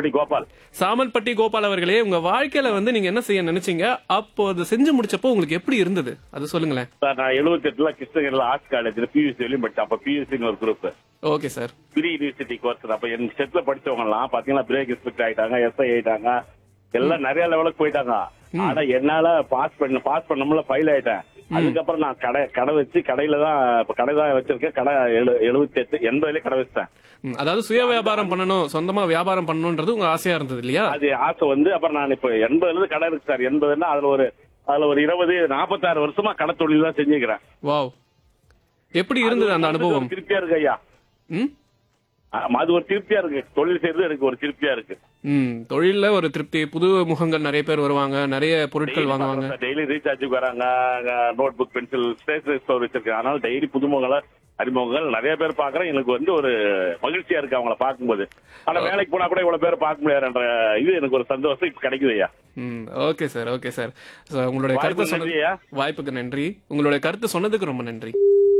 சாமல்பட்டி கோபால் சாமல்பட்டி கோபால் அவர்களே உங்க வாழ்க்கையில வந்து நீங்க என்ன செய்ய நினைச்சீங்க அப்போ அது செஞ்சு முடிச்சப்போ உங்களுக்கு எப்படி இருந்தது அது சொல்லுங்களேன் சார் நான் எழுபத்தி எட்டுல கிருஷ்ணகிரில ஆர்ட்ஸ் காலேஜ்ல பியூசி வெளியும் படிச்சேன் அப்ப பியூசின்னு ஒரு group okay sir pre university course அப்ப என் செட்ல படிச்சவங்க எல்லாம் பாத்தீங்கன்னா பிரேக் இன்ஸ்பெக்டர் ஆயிட்டாங்க எஸ்ஐ ஆயிட்டாங்க எல்லாம் நிறைய லெவலுக்கு போயிட்டாங்க ஆனா என்னால பாஸ் பண்ண பாஸ் பண்ணமுல ஃபைல் ஆயிட்டேன் அதுக்கப்புறம் நான் கடை கடை வச்சு கடையில தான் இப்ப கடை தான் வச்சிருக்கேன் கடை எழு- எழுபத்தி எட்டு எண்பதுல கடை வச்சிட்டேன் ம், அதாவது சுய வியாபாரம் பண்ணணும் சொந்தமா வியாபாரம் பண்ணணும்ன்றது உங்க ஆசையா இருந்தது இல்லையா அது ஆசை வந்து அப்புறம் நான் இப்ப எண்பதுல இருந்து கடை இருக்கு சார் எண்பதுன்னா அதுல ஒரு அதுல ஒரு இருபது நாற்பத்தாறு வருஷமா கடை தொழில் தான் செஞ்சுக்கிறேன் வாவ் எப்படி இருந்தது அந்த அனுபவம் ஒரு திருப்தியா இருக்கு ஐயா ம் ஆமா, அது ஒரு திருப்தியா இருக்கு தொழில் செய்யறது எனக்கு ஒரு திருப்தியா இருக்கு ம் தொழில்ல ஒரு திருப்தி புது முகங்கள் நிறைய பேர் வருவாங்க நிறைய பொருட்கள் வாங்குவாங்க டெய்லி ரீசார்ஜுக்கு வராங்க notebook pencil stationery store வச்சிருக்கேன் அதனால டெய்லி புதுமுகங்களை அறிமுகங்கள் நிறைய பேர் பாக்குறேன் எனக்கு வந்து ஒரு மகிழ்ச்சியா இருக்கு அவங்கள பார்க்கும்போது ஆனா வேலைக்கு போனா கூட இவ்வளவு பேர் பார்க்க முடியாதுன்ற இது எனக்கு ஒரு சந்தோஷம் இப்ப கிடைக்குது ஐயா ம் okay sir okay sir So, உங்களுடைய கருத்து வாய்ப்புக்கு சொன்னது நன்றியா? வாய்ப்புக்கு நன்றி உங்களுடைய கருத்து சொன்னதுக்கு ரொம்ப நன்றி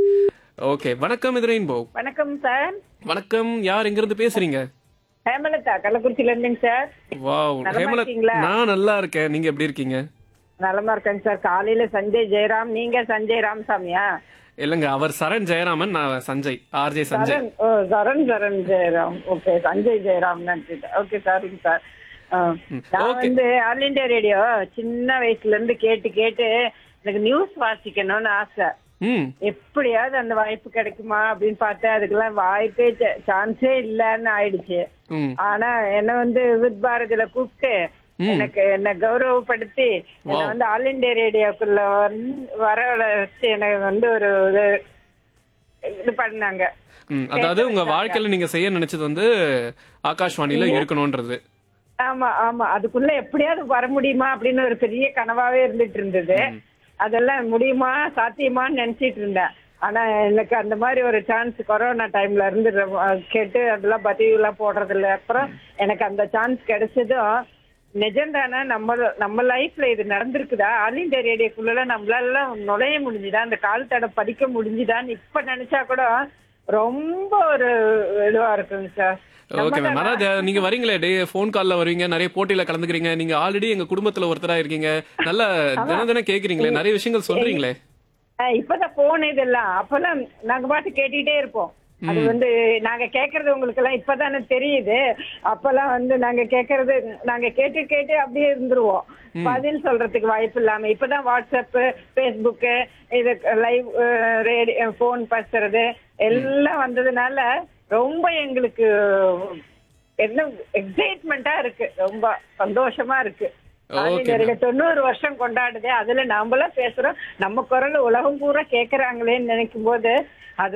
ஓகே வணக்கம் இது ரெயின்போ வணக்கம் சார் வணக்கம் யார் எங்க இருந்து பேசுறீங்க ஹேமலதா கள்ளக்குறிச்சியில இருந்துங்க சார் வாவ் நலமா ஹேமலத் இருக்கீங்களா? நான் நல்லா இருக்கேன் நீங்க எப்படி இருக்கீங்க நலமா இருக்கேங்க சார் காலையில சஞ்சய் ஜெயராம் நீங்க சஞ்சய் ராமசாமியா இல்லங்க அவர் சரண் ஜெயராமன் நான் சஞ்சய் ஆர்ஜே சஞ்சய் சரண் ஓ சரண் சரண் ஜெயராம் ஓகே சஞ்சய் ஜெயராம் நினைச்சிட்டேன் ஓகே சாரிங்க சார் ஆ. நான் okay. வந்து ஆல் இண்டியா ரேடியோ சின்ன வயசுல இருந்து கேட்டு கேட்டு எனக்கு நியூஸ் வாசிக்கணும்னு ஆசை ம் எப்படியாவது அந்த வாய்ப்பு கிடைக்குமா அப்படின்னு பார்த்தேன் அதுக்கெல்லாம் வாய்ப்பே சான்ஸே இல்லைன்னு ஆயிடுச்சு ம் ஆனா என்ன வந்து வித் பாரதியில கூப்பிட்டு எனக்கு என்ன கௌரவப்படுத்தி என்ன வந்து ஆல் இண்டியா ரேடியோக்குள்ள வந்து வர வச்சு எனக்கு வந்து ஒரு இது இது பண்ணாங்க ம் அதாவது உங்க வாழ்க்கையில நீங்க செய்ய நினைச்சது வந்து ஆகாஷ்வாணியில இருக்கணும்ன்றது ஆமா ஆமா அதுக்குள்ள எப்படியாவது வர முடியுமா அப்படின்னு ஒரு பெரிய கனவாவே இருந்துட்டு இருந்தது அதெல்லாம் முடியுமா சாத்தியமான்னு நினைச்சிட்டு இருந்தேன் ஆனா எனக்கு அந்த மாதிரி ஒரு சான்ஸ் கொரோனா டைம்ல இருந்து ரொம்ப- கேட்டு அதெல்லாம் பதிவு எல்லாம் போடுறது இல்ல அப்புறம் எனக்கு அந்த சான்ஸ் கிடைச்சதும் நிஜம்தானே நம்ம நம்ம லைஃப்ல இது நடந்திருக்குதா ஆல் இந்தியா ரேடியோக்குள்ள நம்மளால நுழைய முடிஞ்சுதா அந்த கால் தடை படிக்க முடிஞ்சுதான்னு இப்ப நினைச்சா கூட ரொம்ப ஒரு இதுவா இருக்குங்க சார் ஓகே மேம் அதாவது நீங்க வரீங்களே டே ஃபோன் கால்ல வருவீங்க நிறைய போட்டியில கலந்துக்கிறீங்க நீங்க ஆல்ரெடி எங்க குடும்பத்துல ஒருத்தரா இருக்கீங்க நல்ல தினம் தினம் கேக்குறீங்களே நிறைய விஷயங்கள் சொல்றீங்களே ஆஹ் இப்பதான் போன் இதெல்லாம் அப்பெல்லாம் நாங்க பாட்டு கேட்டுக்கிட்டே இருப்போம் அது வந்து நாங்க கேக்குறது உங்களுக்கு எல்லாம் இப்பதானே தெரியுது அப்பெல்லாம் வந்து நாங்க கேக்குறது நாங்க கேட்டு கேட்டு அப்படியே இருந்துருவோம் பதில் சொல்றதுக்கு வாய்ப்பு இல்லாம இப்பதான் வாட்ஸ்அப் பேஸ்புக் இது லைவ் ரேடியோ போன் பேசுறது எல்லாம் வந்ததுனால ரொம்ப எங்களுக்கு என்ன எக்ஸைட்மெண்டா இருக்கு ரொம்ப சந்தோஷமா இருக்கு Okay, ஆன்மீக தொண்ணூறு வருஷம் கொண்டாடுது அதுல நாமெல்லாம் பேசுறோம் நம்ம குரல் உலகம் பூரா கேக்குறாங்களேன்னு நினைக்கும் போது அது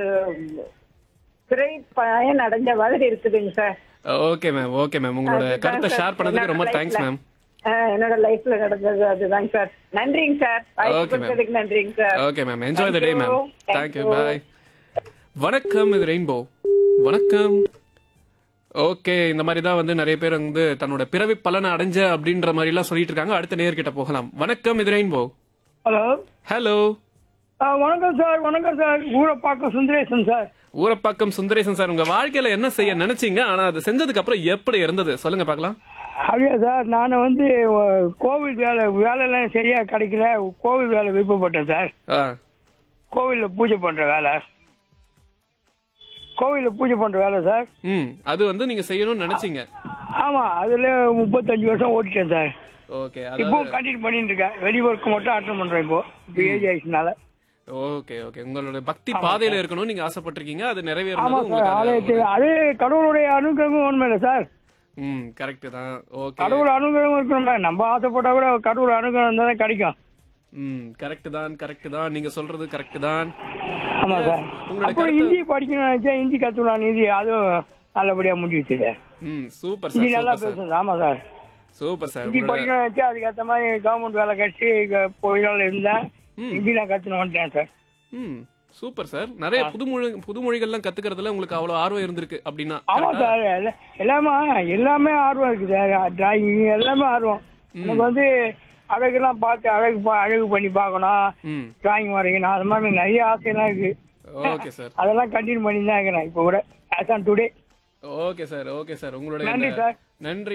திரை பயன் அடைஞ்ச மாதிரி இருக்குதுங்க sir okay ma'am okay ma'am உங்களோட அதுதான் கருத்தை சார். ஷேர் பண்ணதுக்கு ரொம்ப என்னோட தேங்க்ஸ் lifeல- மேம் ஆஹ் என்னோட லைஃப்ல நடந்தது அதுதாங்க சார் நன்றிங்க சார் வாய்ப்பு Okay, ma'am. கொடுத்ததுக்கு நன்றிங்க sir okay ma'am enjoy the day Thank ma'am you. Thank thank you you. Bye வணக்கம் இது ரெயின்போ வணக்கம் ஓகே இந்த மாதிரி தான் வந்து நிறைய பேர் வந்து தன்னோட பிறவி பலனை அடைஞ்ச அப்படின்ற மாதிரி எல்லாம் சொல்லிட்டு இருக்காங்க அடுத்த நேர்கிட்ட போகலாம் வணக்கம் இது ரெயின்போ ஹலோ ஹலோ ஆ, வணக்கம் சார் வணக்கம் sir Urapakkam Sundaresan sir Urapakkam Sundaresan sir உங்க வாழ்க்கையில என்ன செய்ய நினைச்சீங்க ஆனா அது செஞ்சதுக்கு அப்புறம் எப்படி இருந்தது சொல்லுங்க பார்க்கலாம் அப்படியா சார் நான் வந்து அஹ், கோவில் வேலை வேலைலாம் சரியா கிடைக்கல கோவில் வேலை விருப்பப்பட்டேன் சார் ஆ கோவிலில் பூஜை பண்ற வேலை கோவிலில் பூஜை பண்ற வேலை சார் ம் அது வந்து நீங்க செய்யணும்னு நினைச்சீங்க ஆமா அதுல முப்பத்தஞ்சு வருஷம் ஓட்டிட்டேன் சார் ஓகே இப்போ அதாவது கண்டினியூ பண்ணிட்டு இருக்கேன் வெளி ஒர்க் மட்டும் அட்டன் பண்றேன் இப்போ இப்போ ஏஜ் ஆயிடுச்சுனால ஓகே ஓகே உங்களோட பக்தி பாதையில இருக்கணும்னு நீங்க ஆசைப்பட்டிருக்கீங்க அது ஆமா நிறைவேறது சார் உங்களுக்கு ஆலயத்து அது- அது கடவுளுடைய அனுகிரகம் உண்மையில சார் ம் கரெக்ட் தான் ஓகே கடவுள் அனுகிரகம் இருக்கணும்ல நம்ம ஆசைப்பட்டா கூட கடவுள் அனுகிரகம் இருந்தா தான் கிடைக்கும் ம் கரெக்ட் தான் கரெக்ட் தான் நீங்க சொல்றது கரெக்ட் தான் ஆமா சார் உங்களோட அப்புறம் கருத்து- ஹிந்தி படிக்கணும்னு நினைச்சேன் ஹிந்தி கத்துக்கலாம் ஹிந்தி அதுவும் நல்லபடியா முடிஞ்சிச்சு சார் ம் சூப்பர் ஹிந்தி சார் நல்லா சூப்பர் சார் பேசுறது ஆமா சார் சூப்பர் சார் ஹிந்தி உங்களோட படிக்கணும்னு நினைச்சேன் அதுக்கேற்ற மாதிரி கவர்மெண்ட் வேலை கிடைச்சி போயிடால இருந்தேன் ம். ஹிந்தி நான் கத்துன்னு வந்துட்டேன் சார் ம் சூப்பர் சார் நிறைய புதுமொழி புதுமொழிகள்லாம் கத்துக்கிறதுல உங்களுக்கு அவ்வளவு ஆர்வம் இருந்திருக்கு அப்படின்னா ஆமா correct ஆ? சார் எல்லா- எல்லாமே எல்லாமே ஆர்வம் இருக்கு சார் டிராயிங் எல்லாமே ஆர்வம் எனக்கு வந்து அழகுலாம் பார்த்து அழகு பா- அழகு பண்ணி பார்க்கணும் ம் டிராயிங் வரைக்கணும் அது மாதிரி நிறைய ஆசையெல்லாம் இருக்கு ஓகே சார் அதெல்லாம் கண்டினியூ பண்ணி தான் இருக்கிறேன் இப்போ கூட as on today okay sir okay sir உங்களுடைய நன்றி இந்த- சார். நன்றி